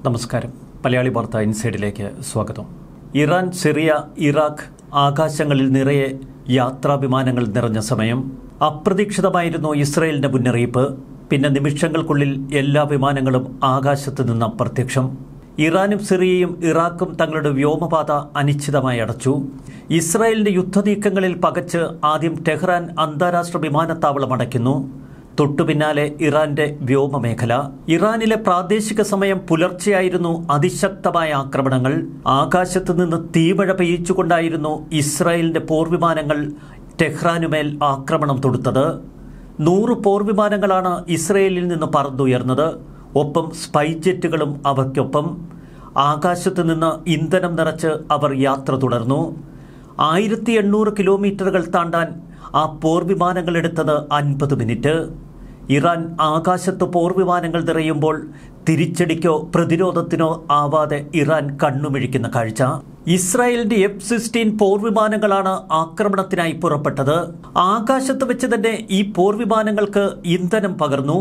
നമസ്കാരം മലയാളി വാർത്ത ഇൻസൈഡിലേക്ക് സ്വാഗതം ഇറാൻ സിറിയ ഇറാഖ് ആകാശങ്ങളിൽ നിറയെ യാത്രാ വിമാനങ്ങൾ നിറഞ്ഞ സമയം അപ്രതീക്ഷിതമായിരുന്നു ഇസ്രയേലിന്റെ മുന്നറിയിപ്പ് പിന്നെ നിമിഷങ്ങൾക്കുള്ളിൽ എല്ലാ വിമാനങ്ങളും ആകാശത്ത് നിന്ന് പ്രത്യക്ഷം ഇറാനും സിറിയയും ഇറാഖും തങ്ങളുടെ വ്യോമപാത അനിശ്ചിതമായി അടച്ചു ഇസ്രായേലിന്റെ യുദ്ധനീക്കങ്ങളിൽ പകച്ച് ആദ്യം ടെഹ്റാൻ അന്താരാഷ്ട്ര വിമാനത്താവളം അടയ്ക്കുന്നു തൊട്ടുപിന്നാലെ ഇറാന്റെ വ്യോമമേഖല ഇറാനിലെ പ്രാദേശിക സമയം പുലർച്ചെയായിരുന്നു അതിശക്തമായ ആക്രമണങ്ങൾ ആകാശത്ത് നിന്ന് തീമഴ പെയ്യിച്ചുകൊണ്ടായിരുന്നു ഇസ്രായേലിന്റെ പോർവിമാനങ്ങൾ ടെഹ്റാനുമേൽ ആക്രമണം തൊടുത്തത് നൂറ് പോർവിമാനങ്ങളാണ് ഇസ്രയേലിൽ നിന്ന് പറന്നുയർന്നത് ഒപ്പം സ്പൈ ജെറ്റുകളും അവർക്കൊപ്പം ആകാശത്ത് നിന്ന് ഇന്ധനം നിറച്ച് അവർ യാത്ര തുടർന്നു ആയിരത്തി എണ്ണൂറ് കിലോമീറ്ററുകൾ താണ്ടാൻ ആ പോർവിമാനങ്ങൾ എടുത്തത് അൻപത് മിനിറ്റ് ഇറാൻ ആകാശത്ത് പോർവിമാനങ്ങൾ നിറയുമ്പോൾ തിരിച്ചടിക്കോ പ്രതിരോധത്തിനോ ആവാതെ ഇറാൻ കണ്ണുമിഴിക്കുന്ന കാഴ്ച ഇസ്രായേലിന്റെ എഫ് സിക്സ്റ്റീൻ പോർവിമാനങ്ങളാണ് ആക്രമണത്തിനായി പുറപ്പെട്ടത് ആകാശത്ത് വെച്ച് തന്നെ ഈ പോർവിമാനങ്ങൾക്ക് ഇന്ധനം പകർന്നു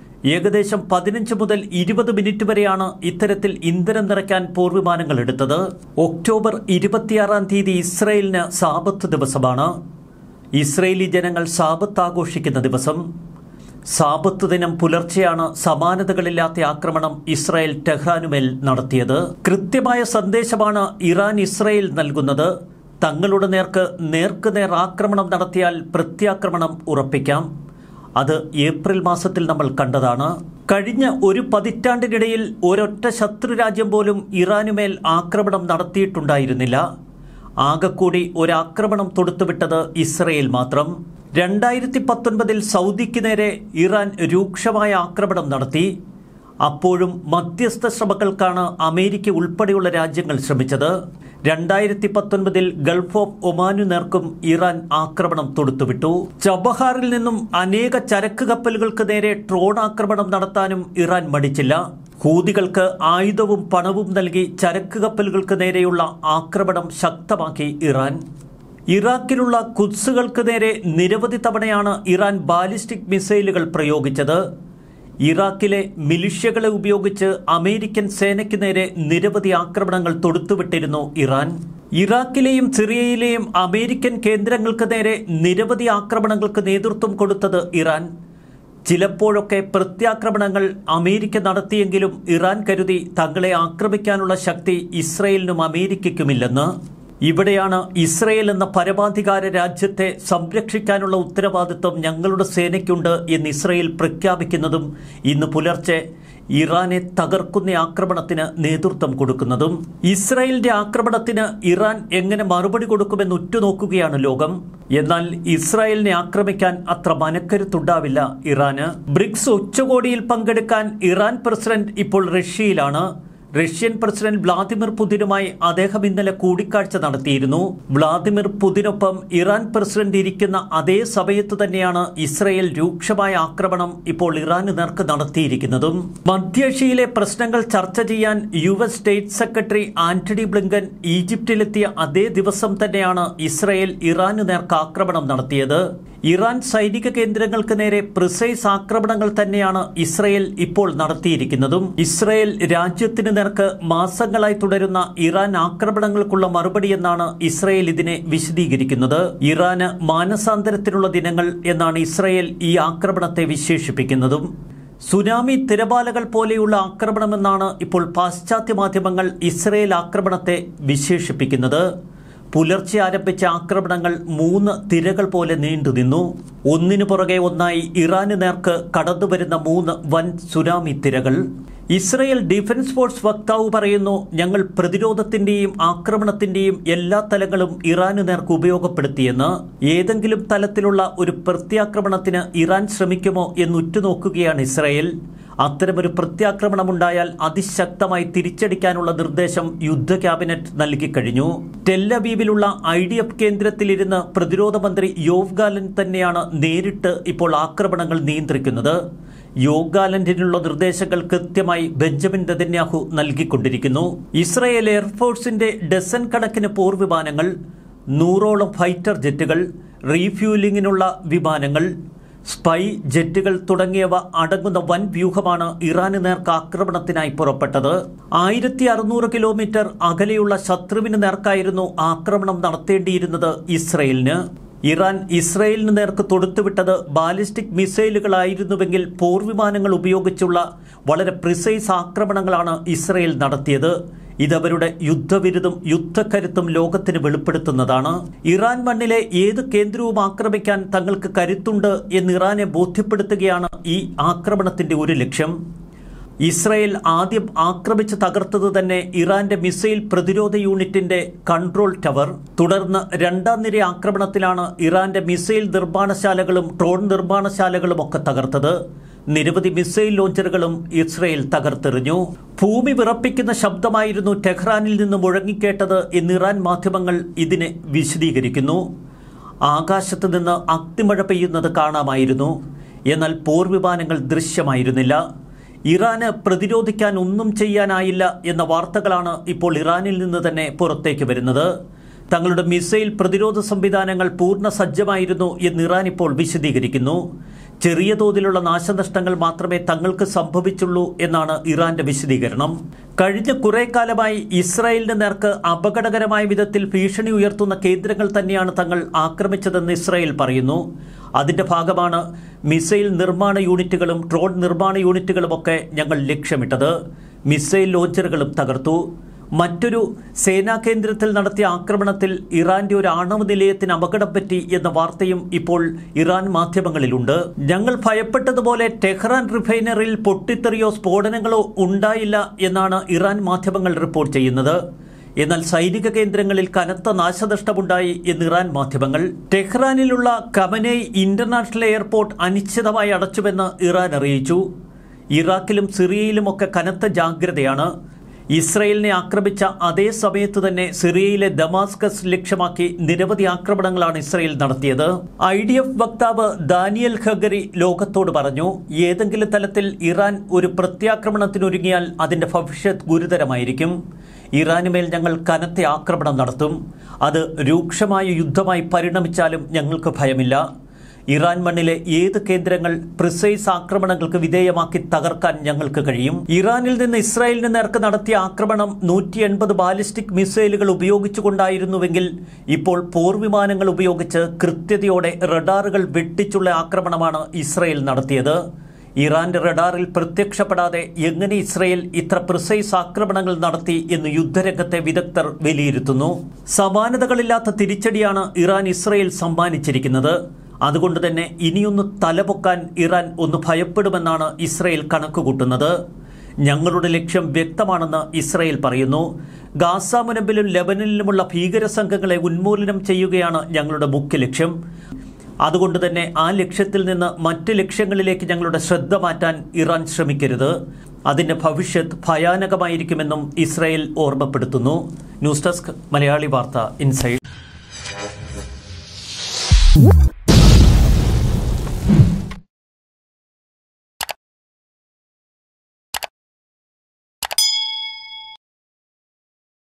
ഏകദേശം പതിനഞ്ച് മുതൽ ഇരുപത് മിനിറ്റ് വരെയാണ് ഇത്തരത്തിൽ ഇന്ധനം നിറയ്ക്കാൻ പോർവിമാനങ്ങൾ എടുത്തത് ഒക്ടോബർ ഇരുപത്തിയാറാം തീയതി ഇസ്രയേലിന് സാപത്ത് ദിവസമാണ് ഇസ്രയേലി ജനങ്ങൾ സാപത്ത് ആഘോഷിക്കുന്ന ദിവസം സാപത്ത് ദിനം പുലർച്ചെയാണ് സമാനതകളില്ലാത്ത ആക്രമണം ഇസ്രായേൽ ടെഹ്റാനുമേൽ നടത്തിയത് കൃത്യമായ സന്ദേശമാണ് ഇറാൻ ഇസ്രായേൽ നൽകുന്നത് തങ്ങളുടെ നേർക്ക് നേർക്കുനേർ ആക്രമണം നടത്തിയാൽ പ്രത്യാക്രമണം ഉറപ്പിക്കാം അത് ഏപ്രിൽ മാസത്തിൽ നമ്മൾ കണ്ടതാണ് കഴിഞ്ഞ ഒരു പതിറ്റാണ്ടിനിടയിൽ ഒരൊറ്റ ശത്രുരാജ്യം പോലും ഇറാനുമേൽ ആക്രമണം നടത്തിയിട്ടുണ്ടായിരുന്നില്ല ആകെക്കൂടി ഒരാക്രമണം തൊടുത്തുവിട്ടത് ഇസ്രയേൽ മാത്രം രണ്ടായിരത്തി പത്തൊൻപതിൽ സൗദിക്ക് നേരെ ഇറാൻ രൂക്ഷമായ ആക്രമണം നടത്തി അപ്പോഴും മധ്യസ്ഥ ശ്രമങ്ങൾക്കാണ് അമേരിക്ക ഉൾപ്പെടെയുള്ള രാജ്യങ്ങൾ ശ്രമിച്ചത് രണ്ടായിരത്തി പത്തൊൻപതിൽ ഗൾഫ് ഓഫ് ഒമാനു നേർക്കും ഇറാൻ ആക്രമണം തൊടുത്തുവിട്ടു ചബഹാറിൽ നിന്നും അനേക ചരക്ക് കപ്പലുകൾക്ക് നേരെ ഡ്രോൺ ആക്രമണം നടത്താനും ഇറാൻ മടിച്ചില്ല ഹൂതികൾക്ക് ആയുധവും പണവും നൽകി ചരക്ക് കപ്പലുകൾക്ക് നേരെയുള്ള ആക്രമണം ശക്തമാക്കി ഇറാൻ ഇറാഖിലുള്ള കുത്സുകൾക്ക് നേരെ നിരവധി തവണയാണ് ഇറാൻ ബാലിസ്റ്റിക് മിസൈലുകൾ പ്രയോഗിച്ചത് ഇറാഖിലെ മിലിഷ്യകളെ ഉപയോഗിച്ച് അമേരിക്കൻ സേനയ്ക്ക് നേരെ നിരവധി ആക്രമണങ്ങൾ തൊടുത്തുവിട്ടിരുന്നു ഇറാൻ ഇറാഖിലെയും സിറിയയിലെയും അമേരിക്കൻ കേന്ദ്രങ്ങൾക്ക് നേരെ നിരവധി ആക്രമണങ്ങൾക്ക് നേതൃത്വം കൊടുത്തത് ഇറാൻ ചിലപ്പോഴൊക്കെ പ്രത്യാക്രമണങ്ങൾ അമേരിക്ക നടത്തിയെങ്കിലും ഇറാൻ കരുതി തങ്ങളെ ആക്രമിക്കാനുള്ള ശക്തി ഇസ്രയേലിനും അമേരിക്കയ്ക്കുമില്ലെന്ന് ഇവിടെയാണ് ഇസ്രയേൽ എന്ന പരമാധികാര രാജ്യത്തെ സംരക്ഷിക്കാനുള്ള ഉത്തരവാദിത്വം ഞങ്ങളുടെ സേനയ്ക്കുണ്ട് എന്ന് ഇസ്രയേൽ പ്രഖ്യാപിക്കുന്നതും ഇന്ന് പുലർച്ചെ ഇറാനെ തകർക്കുന്ന ആക്രമണത്തിന് നേതൃത്വം കൊടുക്കുന്നതും ഇസ്രായേലിന്റെ ആക്രമണത്തിന് ഇറാൻ എങ്ങനെ മറുപടി കൊടുക്കുമെന്ന് ഉറ്റുനോക്കുകയാണ് ലോകം എന്നാൽ ഇസ്രായേലിനെ ആക്രമിക്കാൻ അത്ര മനക്കരുത്തുണ്ടാവില്ല ഇറാന് ബ്രിക്സ് ഉച്ചകോടിയിൽ പങ്കെടുക്കാൻ ഇറാൻ പ്രസിഡന്റ് ഇപ്പോൾ റഷ്യയിലാണ് റഷ്യൻ പ്രസിഡന്റ് വ്ളാദിമിർ പുതിനുമായി അദ്ദേഹം ഇന്നലെ കൂടിക്കാഴ്ച നടത്തിയിരുന്നു വ്ളാദിമിർ പുതിനൊപ്പം ഇറാൻ പ്രസിഡന്റ് ഇരിക്കുന്ന അതേ സമയത്ത് തന്നെയാണ് ഇസ്രയേൽ രൂക്ഷമായ ആക്രമണം ഇപ്പോൾ ഇറാന് നേർക്ക് നടത്തിയിരിക്കുന്നതും മധ്യേഷ്യയിലെ പ്രശ്നങ്ങൾ ചർച്ച ചെയ്യാൻ U S state secretary Antony Blinken ഈജിപ്തിലെത്തിയ അതേ ദിവസം തന്നെയാണ് ഇസ്രയേൽ ഇറാന് നേർക്ക് ആക്രമണം നടത്തിയത് ഇറാൻ സൈനിക കേന്ദ്രങ്ങൾക്ക് നേരെ പ്രിസൈസ് ആക്രമണങ്ങൾ തന്നെയാണ് ഇസ്രയേൽ ഇപ്പോൾ നടത്തിയിരിക്കുന്നതും ഇസ്രയേൽ രാജ്യത്തിന് നേർക്ക് മാസങ്ങളായി തുടരുന്ന ഇറാൻ ആക്രമണങ്ങൾക്കുള്ള മറുപടിയെന്നാണ് ഇസ്രയേൽ ഇതിനെ വിശദീകരിക്കുന്നത് ഇറാന് മാനസാന്തരത്തിനുള്ള ദിനങ്ങൾ എന്നാണ് ഇസ്രയേൽ ഈ ആക്രമണത്തെ വിശേഷിപ്പിക്കുന്നതും സുനാമി തിരമാലകൾ പോലെയുള്ള ആക്രമണമെന്നാണ് ഇപ്പോൾ പാശ്ചാത്യ മാധ്യമങ്ങൾ ഇസ്രയേൽ ആക്രമണത്തെ വിശേഷിപ്പിക്കുന്നത് പുലർച്ചെ ആരംഭിച്ച ആക്രമണങ്ങൾ മൂന്ന് തിരകൾ പോലെ നീണ്ടുനിന്നു ഒന്നിനു പുറകെ ഒന്നായി ഇറാന് നേർക്ക് കടന്നുവരുന്ന മൂന്ന് വൻ സുനാമി തിരകൾ ഇസ്രയേൽ ഡിഫൻസ് ഫോഴ്സ് വക്താവ് പറയുന്നു ഞങ്ങൾ പ്രതിരോധത്തിന്റെയും ആക്രമണത്തിന്റെയും എല്ലാ തലങ്ങളും ഇറാന് നേർക്ക് ഉപയോഗപ്പെടുത്തിയെന്ന് ഏതെങ്കിലും തലത്തിലുള്ള ഒരു പ്രത്യാക്രമണത്തിന് ഇറാൻ ശ്രമിക്കുമോ എന്ന് ഉറ്റുനോക്കുകയാണ് ഇസ്രയേൽ അത്തരമൊരു പ്രത്യാക്രമണമുണ്ടായാൽ അതിശക്തമായി തിരിച്ചടിക്കാനുള്ള നിർദ്ദേശം യുദ്ധ ക്യാബിനറ്റ് നൽകിക്കഴിഞ്ഞു ടെല്ലവീവിലുള്ള ഐ ഡി എഫ് കേന്ദ്രത്തിലിരുന്ന് പ്രതിരോധ മന്ത്രി യോവ് ഗാലൻ തന്നെയാണ് നേരിട്ട് ഇപ്പോൾ ആക്രമണങ്ങൾ നിയന്ത്രിക്കുന്നത് യോഗ് ഗാലന്റിനുള്ള നിർദ്ദേശങ്ങൾ കൃത്യമായി ബെഞ്ചമിൻ നെതന്യാഹു നൽകിക്കൊണ്ടിരിക്കുന്നു ഇസ്രയേൽ എയർഫോഴ്സിന്റെ ഡസൻ കണക്കിന് പോർവിമാനങ്ങൾ നൂറോളം ഫൈറ്റർ ജെറ്റുകൾ റീഫ്യൂലിംഗിനുള്ള വിമാനങ്ങൾ സ്പൈ ജെറ്റുകൾ തുടങ്ങിയവ അടങ്ങുന്ന വൻ വ്യൂഹമാണ് ഇറാന് നേർക്ക് ആക്രമണത്തിനായി പുറപ്പെട്ടത് ആയിരത്തി അറുന്നൂറ് കിലോമീറ്റർ അകലെയുള്ള ശത്രുവിന് നേർക്കായിരുന്നു ആക്രമണം നടത്തേണ്ടിയിരുന്നത് ഇസ്രയേലിന് ഇറാൻ ഇസ്രയേലിന് നേർക്ക് തൊടുത്തുവിട്ടത് ബാലിസ്റ്റിക് മിസൈലുകളായിരുന്നുവെങ്കിൽ പോർവിമാനങ്ങൾ ഉപയോഗിച്ചുള്ള വളരെ പ്രിസൈസ് ആക്രമണങ്ങളാണ് ഇസ്രയേൽ നടത്തിയത് ഇതവരുടെ യുദ്ധവിരുദ്ധം യുദ്ധക്കരുത്തും ലോകത്തിന് വെളിപ്പെടുത്തുന്നതാണ് ഇറാൻ മണ്ണിലെ ഏത് കേന്ദ്രവും ആക്രമിക്കാൻ തങ്ങൾക്ക് കരുത്തുണ്ട് എന്ന് ഇറാനെ ബോധ്യപ്പെടുത്തുകയാണ് ഈ ആക്രമണത്തിന്റെ ഒരു ലക്ഷ്യം ഇസ്രയേൽ ആദ്യം ആക്രമിച്ച് തകർത്തത് തന്നെ ഇറാന്റെ മിസൈൽ പ്രതിരോധ യൂണിറ്റിന്റെ കൺട്രോൾ ടവർ തുടർന്ന് രണ്ടാം നിര ആക്രമണത്തിലാണ് ഇറാന്റെ മിസൈൽ നിർമ്മാണശാലകളും ഡ്രോൺ നിർമ്മാണശാലകളും ഒക്കെ തകർത്തത് നിരവധി മിസൈൽ ലോഞ്ചറുകളും ഇസ്രയേൽ തകർത്തെറിഞ്ഞു ഭൂമി വിറപ്പിക്കുന്ന ശബ്ദമായിരുന്നു ടെഹ്റാനിൽ നിന്ന് മുഴങ്ങിക്കേട്ടത് എന്ന് ഇറാൻ മാധ്യമങ്ങൾ ഇതിനെ വിശദീകരിക്കുന്നു ആകാശത്ത് നിന്ന് അഗ്നിമഴ പെയ്യുന്നത് കാണാമായിരുന്നു എന്നാൽ പോർവിമാനങ്ങൾ ദൃശ്യമായിരുന്നില്ല ഇറാന് പ്രതിരോധിക്കാൻ ഒന്നും ചെയ്യാനായില്ല എന്ന വാർത്തകളാണ് ഇപ്പോൾ ഇറാനിൽ നിന്ന് തന്നെ പുറത്തേക്ക് വരുന്നത് തങ്ങളുടെ മിസൈൽ പ്രതിരോധ സംവിധാനങ്ങൾ പൂർണ്ണ സജ്ജമായിരുന്നു എന്ന് ഇറാൻ ഇപ്പോൾ വിശദീകരിക്കുന്നു ചെറിയ തോതിലുള്ള നാശനഷ്ടങ്ങൾ മാത്രമേ തങ്ങൾക്ക് സംഭവിച്ചുള്ളൂ എന്നാണ് ഇറാന്റെ വിശദീകരണം കഴിഞ്ഞ കുറെ കാലമായി ഇസ്രായേലിന് നേർക്ക് അപകടകരമായ വിധത്തിൽ ഭീഷണി ഉയർത്തുന്ന കേന്ദ്രങ്ങൾ തന്നെയാണ് തങ്ങൾ ആക്രമിച്ചതെന്ന് ഇസ്രായേൽ പറയുന്നു അതിന്റെ ഭാഗമാണ് മിസൈൽ നിർമ്മാണ യൂണിറ്റുകളും ഡ്രോൺ നിർമ്മാണ യൂണിറ്റുകളുമൊക്കെ ഞങ്ങൾ ലക്ഷ്യമിട്ടത് മിസൈൽ ലോഞ്ചറുകളും തകർത്തു മറ്റൊരു സേനാ കേന്ദ്രത്തിൽ നടത്തിയ ആക്രമണത്തിൽ ഇറാന്റെ ഒരു ആണവ നിലയത്തിന് അപകടം പറ്റി എന്ന വാർത്തയും ഇപ്പോൾ ഇറാൻ മാധ്യമങ്ങളിലുണ്ട് ഞങ്ങൾ ഭയപ്പെട്ടതുപോലെ ടെഹ്റാൻ റിഫൈനറിയിൽ പൊട്ടിത്തെറിയോ സ്ഫോടനങ്ങളോ ഉണ്ടായില്ല എന്നാണ് ഇറാൻ മാധ്യമങ്ങൾ റിപ്പോർട്ട് ചെയ്യുന്നത് എന്നാൽ സൈനിക കേന്ദ്രങ്ങളിൽ കനത്ത നാശനഷ്ടമുണ്ടായി എന്ന് ഇറാൻ മാധ്യമങ്ങൾ ടെഹ്റാനിലുള്ള കമനേയ് ഇന്റർനാഷണൽ എയർപോർട്ട് അനിശ്ചിതമായി അടച്ചുവെന്ന് ഇറാൻ അറിയിച്ചു ഇറാഖിലും സിറിയയിലുമൊക്കെ കനത്ത ജാഗ്രതയാണ് ഇസ്രയേലിനെ ആക്രമിച്ച അതേ സമയത്ത് തന്നെ സിറിയയിലെ ദമാസ്കസ് ലക്ഷ്യമാക്കി നിരവധി ആക്രമണങ്ങളാണ് ഇസ്രയേൽ നടത്തിയത് ഐ ഡി എഫ് വക്താവ് ദാനിയൽ ഖഗരി ലോകത്തോട് പറഞ്ഞു ഏതെങ്കിലും തലത്തിൽ ഇറാൻ ഒരു പ്രത്യാക്രമണത്തിനൊരുങ്ങിയാൽ അതിന്റെ ഭവിഷ്യത്ത് ഗുരുതരമായിരിക്കും ഇറാനുമേൽ ഞങ്ങൾ കനത്ത ആക്രമണം നടത്തും അത് രൂക്ഷമായ യുദ്ധമായി പരിണമിച്ചാലും ഞങ്ങൾക്ക് ഭയമില്ല ഇറാൻ മണ്ണിലെ ഏത് കേന്ദ്രങ്ങൾ പ്രിസൈസ് ആക്രമണങ്ങൾക്ക് വിധേയമാക്കി തകർക്കാൻ ഞങ്ങൾക്ക് കഴിയും ഇറാനിൽ നിന്ന് ഇസ്രായേലിന് നേർക്ക് നടത്തിയ ആക്രമണം നൂറ്റി എൺപത് ബാലിസ്റ്റിക് മിസൈലുകൾ ഉപയോഗിച്ചുകൊണ്ടായിരുന്നുവെങ്കിൽ ഇപ്പോൾ പോർവിമാനങ്ങൾ ഉപയോഗിച്ച് കൃത്യതയോടെ റഡാറുകൾ വെട്ടിച്ചുള്ള ആക്രമണമാണ് ഇസ്രായേൽ നടത്തിയത് ഇറാന്റെ റഡാറിൽ പ്രത്യക്ഷപ്പെടാതെ എങ്ങനെ ഇസ്രയേൽ ഇത്ര പ്രിസൈസ് ആക്രമണങ്ങൾ നടത്തി എന്ന് യുദ്ധരംഗത്തെ വിദഗ്ധർ വിലയിരുത്തുന്നു സമാനതകളില്ലാത്ത തിരിച്ചടിയാണ് ഇറാൻ ഇസ്രയേൽ സമ്മാനിച്ചിരിക്കുന്നത് അതുകൊണ്ട് തന്നെ ഇനിയൊന്ന് തലപൊക്കാൻ ഇറാൻ ഒന്ന് ഭയപ്പെടുമെന്നാണ് ഇസ്രയേൽ കണക്കുകൂട്ടുന്നത് ഞങ്ങളുടെ ലക്ഷ്യം വ്യക്തമാണെന്ന് ഇസ്രയേൽ പറയുന്നു ഗാസ മുനമ്പിലും ലെബനനിലുമുള്ള ഭീകര സംഘങ്ങളെ ഉന്മൂലനം ചെയ്യുകയാണ് ഞങ്ങളുടെ മുഖ്യ ലക്ഷ്യം അതുകൊണ്ട് തന്നെ ആ ലക്ഷ്യത്തിൽ നിന്ന് മറ്റ് ലക്ഷ്യങ്ങളിലേക്ക് ഞങ്ങളുടെ ശ്രദ്ധ മാറ്റാൻ ഇറാൻ ശ്രമിക്കരുത് അതിന്റെ ഭവിഷ്യത്ത് ഭയാനകമായിരിക്കുമെന്നും ഇസ്രായേൽ ഓർമ്മപ്പെടുത്തുന്നു news desk Malayali Vartha inside